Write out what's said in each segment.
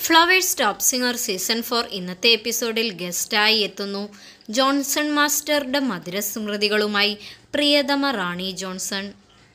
flowers top singer season four ഇന്നത്തെ എപ്പിസോഡിൽ ഗസ്റ്റായി എത്തുന്നു ജോൺസൺ മാസ്റ്ററുടെ മധുര സ്മൃതികളുമായി പ്രിയതമ റാണി ജോൺസൺ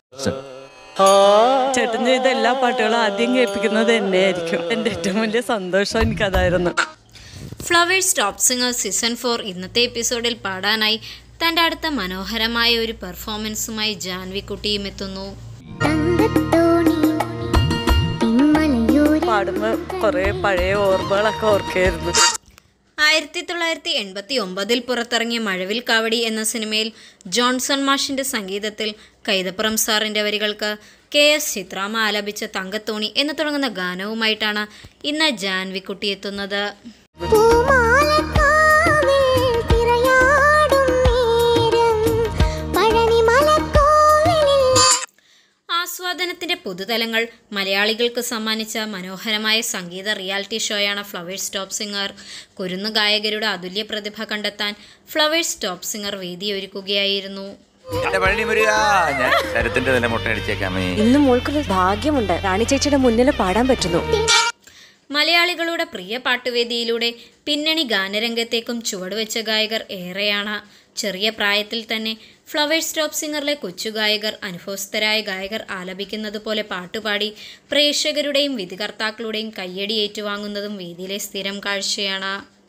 ചേട്ടൻ ചെയ്ത എല്ലാ പാട്ടുകളും ആദ്യം കേൾപ്പിക്കുന്നത് എന്നെ ആയിരിക്കും എൻ്റെ ഏറ്റവും വലിയ സന്തോഷം എനിക്കതായിരുന്നു Flowers top singer season four ഇന്നത്തെ എപ്പിസോഡിൽ പാടാനായി തൻ്റെ അടുത്ത മനോഹരമായ ഒരു പെർഫോമൻസുമായി ജാൻവിക്കുട്ടിയും എത്തുന്നു തങ്കത്തോണി തിമ്മലയൂരി പാടുമ്പോൾ കുറേ പഴയ ഓർമ്മകളൊക്കെ ഓർക്കായിരുന്നു ആയിരത്തി തൊള്ളായിരത്തി എൺപത്തി ഒമ്പതിൽ പുറത്തിറങ്ങിയ മഴവിൽ കാവടി എന്ന സിനിമയിൽ ജോൺസൺ മാഷിന്റെ സംഗീതത്തിൽ കൈതപ്പുറം സാറിന്റെ വരികൾക്ക് കെ എസ് ചിത്രാമ ആലപിച്ച തങ്കത്തോണി എന്ന് തുടങ്ങുന്ന ഗാനവുമായിട്ടാണ് ഇന്ന് ജാൻവിക്കുട്ടി എത്തുന്നത് പൂമാലക്കാവിൽ തിരയാടും നേരം പഴനിമലക്കോവിലിൽ ആസ്വാദനത്തിന്റെ പുതുതലങ്ങൾ മലയാളികൾക്ക് സമ്മാനിച്ച മനോഹരമായ സംഗീത റിയാലിറ്റി ഷോയാണ് ഫ്ലവേഴ്സ് ടോപ്പ് സിംഗർ കുരുന്നു ഗായകരുടെ അതുല്യ പ്രതിഭ കണ്ടെത്താൻ ഫ്ലവേഴ്സ് ടോപ്പ് സിംഗർ വേദിയൊരുക്കുകയായിരുന്നു എന്റെ പഴനി വരിക ഞാൻ ശരത്തിന്റെ തന്നെ മുട്ടയടിച്ചേക്കാമേ ഇന്ന് മോൾക്കൊരു ഭാഗ്യമുണ്ട് റാണി ചേച്ചിയുടെ മുന്നിൽ പാടാൻ പറ്റുന്നു മലയാളികളുടെ പ്രിയ പാട്ടുവേദിയിലൂടെ പിന്നണി ഗാനരംഗത്തേക്കും ചുവടുവെച്ച ഗായകർ ഏറെയാണ് ചെറിയ പ്രായത്തിൽ തന്നെ ഫ്ലവേഴ്സ് ടോപ്പ് സിംഗറിലെ കൊച്ചു ഗായകർ അനുഭവസ്ഥരായ ഗായകർ ആലപിക്കുന്നത് പോലെ പാട്ടുപാടി പ്രേക്ഷകരുടെയും വിധികർത്താക്കളുടെയും കയ്യടി ഏറ്റുവാങ്ങുന്നതും വേദിയിലെ സ്ഥിരം കാഴ്ചയാണ്